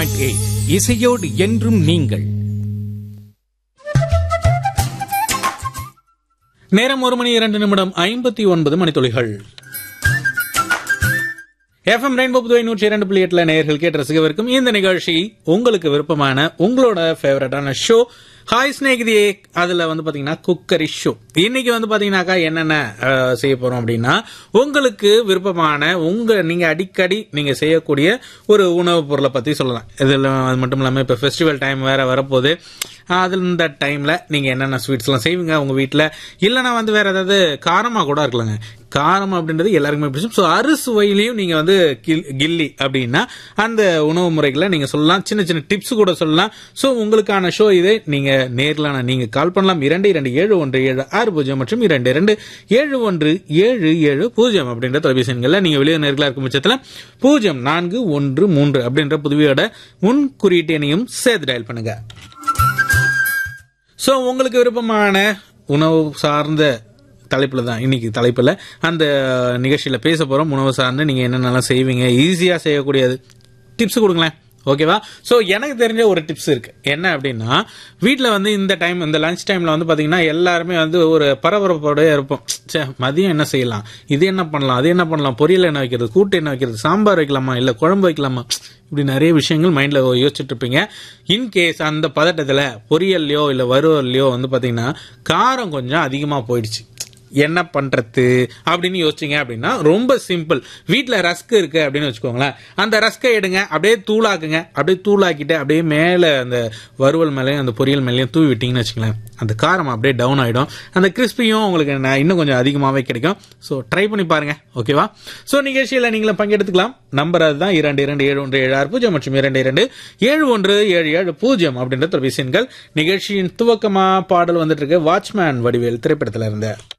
இசையோடு என்றும் நீங்கள் நேரம் ஒரு மணி இரண்டு நிமிடம் ஐம்பத்தி ஒன்பது மணித்துளிகள் எஃப்எம் ரெயின்போ புதுவை நூற்றி இரண்டு புள்ளி எட்டுல நேயர்கள் கேட்டு ரசிக்கவிருக்கும் இந்த நிகழ்ச்சி உங்களுக்கு விருப்பமான உங்களோட ஃபேவரட்டான ஷோ ஹாய் ஸ்நேகிதியே அதுல வந்து பாத்தீங்கன்னா குக்கரி ஷோ இன்னைக்கு வந்து பாத்தீங்கன்னாக்கா என்னென்ன அஹ், செய்ய போறோம் அப்படின்னா உங்களுக்கு விருப்பமான உங்க நீங்க அடிக்கடி நீங்க செய்யக்கூடிய ஒரு உணவுப் பொருளை பத்தி சொல்லலாம் இதுல அது மட்டும் இல்லாம இப்ப ஃபெஸ்டிவல் டைம் வேற வரப்போகுது அதில் இந்த டைம்ல நீங்க என்னென்ன ஸ்வீட்ஸ்லாம் செய்வீங்க உங்க வீட்டில் இல்லைன்னா வந்து வேற ஏதாவது காரமா கூட இருக்கலாங்க காரம் அப்படின்றது எல்லாருக்குமே பிடிக்கும் ஸோ அறுசுவையிலையும் நீங்க வந்து கில்- கில்லி அப்படின்னா அந்த உணவு முறைகளை நீங்க சொல்லலாம் சின்ன சின்ன டிப்ஸ் கூட சொல்லலாம் ஸோ உங்களுக்கான ஷோ இது நீங்க நேரில் நீங்க கால் பண்ணலாம் இரண்டு இரண்டு ஏழு ஒன்று ஏழு ஆறு பூஜ்ஜியம் மற்றும் இரண்டு இரண்டு ஏழு ஒன்று ஏழு ஏழு பூஜ்ஜியம் அப்படின்ற தொலைபேசி எண்களில் நீங்க வெளியே நேர்களாக இருக்கும் பட்சத்தில் பூஜ்ஜியம் நான்கு ஒன்று மூன்று அப்படின்ற புதுவையோட முன் குறியீட்டு எண்ணையும் சேர்த்து டயல் பண்ணுங்க ஸோ உங்களுக்கு விருப்பமான உணவு சார்ந்த தலைப்பில் தான் இன்னைக்கு தலைப்பில் அந்த நிகழ்ச்சியில் பேச போகிறோம் உணவு சார்ந்து நீங்கள் என்னென்னலாம் செய்வீங்க ஈஸியாக செய்யக்கூடியது டிப்ஸ் கொடுங்களேன் ஓகேவா ஸோ எனக்கு தெரிஞ்ச ஒரு டிப்ஸ் இருக்கு என்ன அப்படின்னா வீட்டில் வந்து இந்த டைம் இந்த லஞ்ச் டைமில் வந்து பார்த்தீங்கன்னா எல்லாருமே வந்து ஒரு பரபரப்போட இருப்போம் ச்சே மதியம் என்ன செய்யலாம் இது என்ன பண்ணலாம் அது என்ன பண்ணலாம் பொரியல் என்ன வைக்கிறது கூட்டு என்ன வைக்கிறது சாம்பார் வைக்கலாமா இல்லை குழம்பு வைக்கலாமா இப்படி நிறைய விஷயங்கள் மைண்டில் யோசிச்சுட்டு இருப்பீங்க இன்கேஸ் அந்த பதட்டத்தில் பொரியல்லையோ இல்லை வறுவல்லையோ வந்து பார்த்தீங்கன்னா காரம் கொஞ்சம் அதிகமாக போயிடுச்சு என்ன பண்றது அப்படின்னு யோசிச்சீங்க அப்படின்னா ரொம்ப சிம்பிள் வீட்ல ரஸ்க் இருக்கு அப்படின்னு வச்சுக்கோங்களேன் அந்த ரஸ்கை எடுங்க அப்படியே தூளாக்குங்க அப்படியே தூளாக்கிட்டு அப்படியே மேல அந்த வறுவல் மேலேயும் அந்த பொரியல் மேலேயும் தூவி விட்டீங்கன்னு வச்சுங்களேன் அந்த காரம் அப்படியே டவுன் ஆயிடும் அந்த கிறிஸ்பியும் உங்களுக்கு ந- இன்னும் கொஞ்சம் அதிகமாகவே கிடைக்கும் ஸோ ட்ரை பண்ணி பாருங்க ஓகேவா ஸோ நிகழ்ச்சியில் நீங்களும் பங்கெடுத்துக்கலாம் நம்பர் அதுதான் இரண்டு இரண்டு ஏழு ஒன்று ஏழு ஆறு பூஜ்ஜியம் மற்றும் இரண்டு இரண்டு ஏழு ஒன்று ஏழு ஏழு பூஜ்ஜியம் அப்படின்ற தொலைபேசி எண்கள் நிகழ்ச்சியின் துவக்கமா பாடல் வந்துட்டு இருக்கு வாட்ச்மேன் வடிவேல் திரைப்படத்துல இருந்த